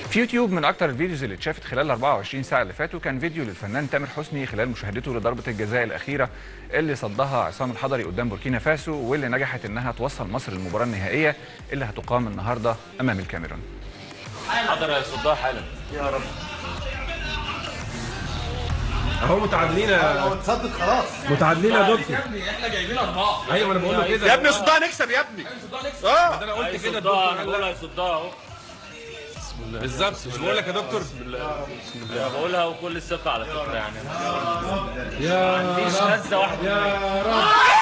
في يوتيوب من اكتر الفيديوز اللي اتشافت خلال ال 24 ساعه اللي فاتوا كان فيديو للفنان تامر حسني خلال مشاهدته لضربه الجزاء الاخيره اللي صدها عصام الحضري قدام بوركينا فاسو واللي نجحت انها توصل مصر للمباراه النهائيه اللي هتقام النهارده امام الكاميرون حضر يصدها حالا اهو متعادلين يا تصدق خلاص متعادلين يا دكتور احنا جايبين اربعه ايوه انا بقول له كده يا ابني صدقها نكسب يا ابني اه انا قلت كده يصدها الدكتور انا قال بقولها لا. يصدها اهو بالظبط مش بقول لك يا دكتور انا بقولها وكل الثقه على فكره يعني ما يا عنديش هزه واحده يا رب